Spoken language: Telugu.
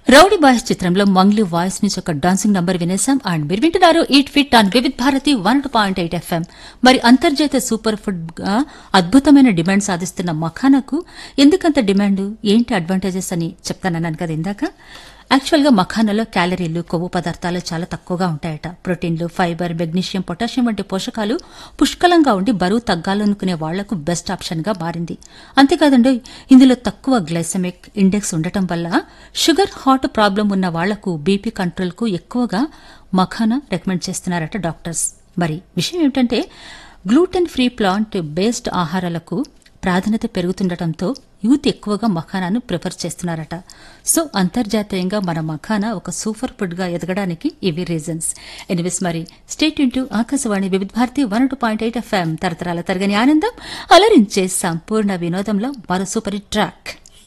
రౌడీ బాయ్స్ చిత్రంలో మంగ్లీ వాయిస్ నుంచి ఒక డాన్సింగ్ నంబర్ వినేశాం అండ్ మీరు వింటున్నారు eat fit on Vividh Bharati one point eight FM మరి అంతర్జాతీయ సూపర్ ఫుడ్ గా అద్భుతమైన డిమాండ్ సాధిస్తున్న మఖానాకు ఎందుకంత డిమాండ్ ఏంటి అడ్వాంటేజెస్ అని చెప్తానన్నాను కదా ఇందాక యాక్చువల్గా మఖానాలో క్యాలరీలు కొవ్వు పదార్థాలు చాలా తక్కువగా ఉంటాయట ప్రోటీన్లు ఫైబర్ మెగ్నీషియం పొటాషియం వంటి పోషకాలు పుష్కలంగా ఉండి బరువు తగ్గాలనుకునే వాళ్లకు బెస్ట్ ఆప్షన్ గా మారింది అంతేకాదండి ఇందులో తక్కువ గ్లైసమిక్ ఇండెక్స్ ఉండటం వల్ల షుగర్ హార్ట్ ప్రాబ్లం ఉన్న వాళ్లకు బీపీ కంట్రోల్ కు ఎక్కువగా మఖానా రికమెండ్ చేస్తున్నారట డాక్టర్స్ మరి విషయం ఏమిటంటే గ్లూటెన్ ఫ్రీ ప్లాంట్ బేస్డ్ ఆహారాలకు ప్రాధాన్యత పెరుగుతుండటంతో యూత్ ఎక్కువగా మఖానాను ప్రిఫర్ చేస్తున్నారట సో అంతర్జాతీయంగా మన మఖానా ఒక సూపర్ ఫుడ్ గా ఎదగడానికి ఇవి రీజన్స్ ఎనివేస్ మరి state into Akashvani Vividh Bharati one two point eight FM తరతరాల తరగని ఆనందం అలరించే సంపూర్ణ వినోదంలో మరో సూపర్ హిట్ ట్రాక్